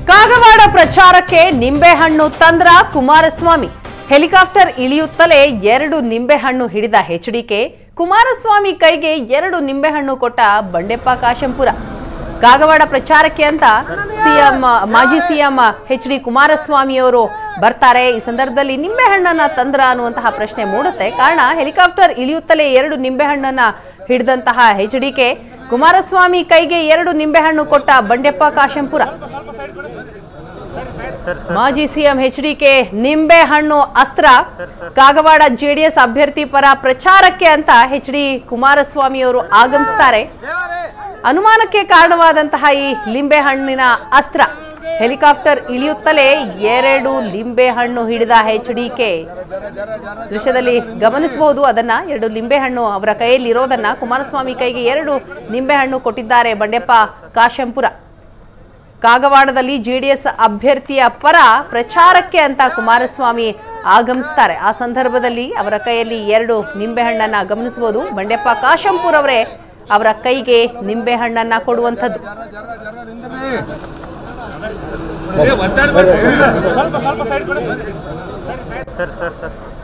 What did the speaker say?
ಕಾಗವಾಡ ಪ್ರಚಾರಕ್ಕೆ ನಿಂಬೆಹಣ್ಣು ತಂದ್ರ ಕುಮಾರಸ್ವಾಮಿ ಹೆಲಿಕಾಪ್ಟರ್ ಇಳಿಯುತ್ತಲೇ ಎರಡು ನಿಂಬೆಹಣ್ಣು ಹಿಡಿದ ಎಚ್ಡಿಕೆ ಕುಮಾರಸ್ವಾಮಿ ಕೈಗೆ ಎರಡು ನಿಂಬೆಹಣ್ಣು ಕೊಟ್ಟ ಬಂಡೆಪ್ಪ ಕಾಶಂಪುರ ಕಾಗವಾಡ ಪ್ರಚಾರಕ್ಕೆ ಅಂತ ಸಿಎಂ ಮಾಜಿ ಸಿಎಂ ಎಚ್ ಡಿ ಕುಮಾರಸ್ವಾಮಿಯವರು ಬರ್ತಾರೆ ಈ ಸಂದರ್ಭದಲ್ಲಿ ನಿಂಬೆಹಣ್ಣನ್ನ ತಂದ್ರ ಅನ್ನುವಂತಹ ಪ್ರಶ್ನೆ ಮೂಡುತ್ತೆ ಕಾರಣ ಹೆಲಿಕಾಪ್ಟರ್ ಇಳಿಯುತ್ತಲೇ ಎರಡು ನಿಂಬೆಹಣ್ಣನ್ನ ಹಿಡಿದಂತಹ ಎಚ್ ಡಿಕೆ ಕುಮಾರಸ್ವಾಮಿ ಕೈಗೆ ಎರಡು ನಿಂಬೆಹಣ್ಣು ಕೊಟ್ಟ ಬಂಡೆಪ್ಪ ಕಾಶಂಪುರ ಮಾಜಿ ಸಿಎಂ ಎಚ್ ಡಿಕೆ ನಿಂಬೆ ಹಣ್ಣು ಅಸ್ತ್ರ ಕಾಗವಾಡ ಜೆಡಿಎಸ್ ಅಭ್ಯರ್ಥಿ ಪರ ಪ್ರಚಾರಕ್ಕೆ ಅಂತ ಎಚ್ ಡಿ ಕುಮಾರಸ್ವಾಮಿ ಅವರು ಆಗಮಿಸ್ತಾರೆ ಅನುಮಾನಕ್ಕೆ ಕಾರಣವಾದಂತಹ ಈ ಲಿಂಬೆ ಹಣ್ಣಿನ ಅಸ್ತ್ರ ಹೆಲಿಕಾಪ್ಟರ್ ಇಳಿಯುತ್ತಲೇ ಎರಡು ಲಿಂಬೆ ಹಣ್ಣು ಹಿಡಿದ ಎಚ್ ಡಿಕೆ ದೃಶ್ಯದಲ್ಲಿ ಗಮನಿಸಬಹುದು ಅದನ್ನ ಎರಡು ಲಿಂಬೆ ಹಣ್ಣು ಅವರ ಕೈಯಲ್ಲಿ ಇರೋದನ್ನ ಕುಮಾರಸ್ವಾಮಿ ಕೈಗೆ ಎರಡು ನಿಂಬೆ ಹಣ್ಣು ಕೊಟ್ಟಿದ್ದಾರೆ ಬಂಡೆಪ್ಪ ಕಾಶಂಪುರ ಕಾಗವಾಡದಲ್ಲಿ ಜೆಡಿಎಸ್ ಅಭ್ಯರ್ಥಿಯ ಪರ ಪ್ರಚಾರಕ್ಕೆ ಅಂತ ಕುಮಾರಸ್ವಾಮಿ ಆಗಮಿಸ್ತಾರೆ ಆ ಸಂದರ್ಭದಲ್ಲಿ ಅವರ ಕೈಯಲ್ಲಿ ಎರಡು ನಿಂಬೆಹಣ್ಣನ್ನ ಗಮನಿಸಬಹುದು ಬಂಡೆಪ್ಪ ಕಾಶಂಪುರ್ ಅವರೇ ಅವರ ಕೈಗೆ ನಿಂಬೆಹಣ್ಣನ್ನ ಕೊಡುವಂಥದ್ದು ಸರ್ ಸರ್ ಸರ್